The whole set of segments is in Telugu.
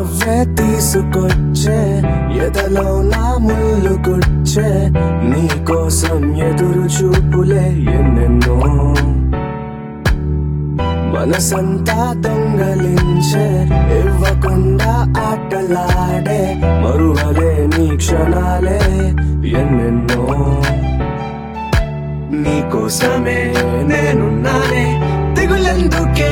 చిరునవ్వే తీసుకొచ్చే ఎదలో నా ముళ్ళు గుచ్చే నీకోసం ఎదురు చూపులే ఎన్నెన్నో మనసంతా దొంగలించే ఇవ్వకుండా ఆటలాడే మరువలే నీ క్షణాలే ఎన్నెన్నో నీకోసమే నేనున్నానే దిగులెందుకే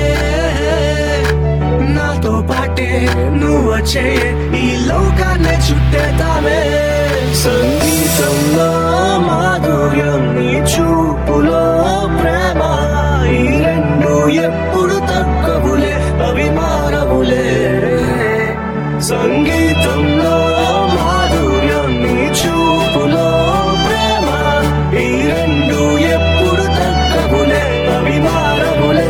నాతో పాటే నువ్వు వచ్చే ఈ లోకాన్ని చుట్టేతామే సంగీతంలో మాధుర్యం నీ చూపులో ప్రేమ ఈ రెండు ఎప్పుడు తగ్గవులే అవి మారవులే సంగీతంలో మాధుర్యం నీ చూపులో ప్రేమ ఈ రెండు ఎప్పుడు తగ్గవులే అవి మారవులే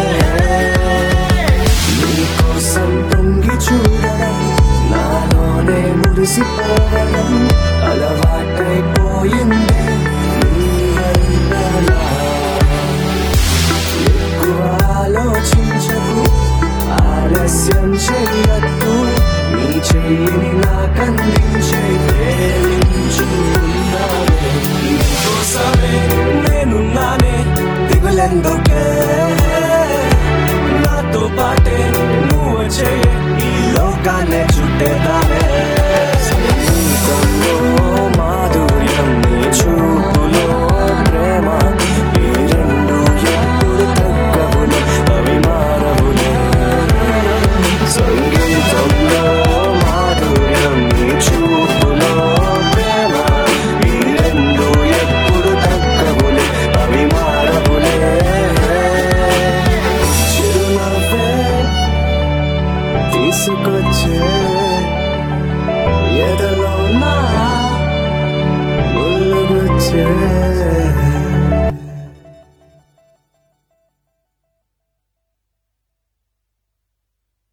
నీకోసం తొంగి చూడడం నాలోనే మురిసిపోవడం అలవాటైపోయింది నీ వల్ల ఎక్కువ ఆలోచించకు ఆలస్యం చెయ్యొద్దు నీ చెయ్యిని నాకందించే ప్రేమించుకున్నావే నీకోసమే నేనున్నానే దిగులెందుకే నాతో పాటే నువ్వు వచ్చే ఈ లోకాన్ని చుట్టేదానే సంగీతంలో మాధుర్యం నీ చూపులో ప్రేమ ఈ రెండు ఎప్పుడు తగ్గవులే అవి మారవులే సంగీతంలో మాధుర్యం నీ చూపులో ప్రేమ ఈ రెండు ఎప్పుడు తగ్గవులే అవి మారవులే చిరునవ్వే తీసుకొచ్చే ఎదలో నా ముళ్ళు గుచ్చే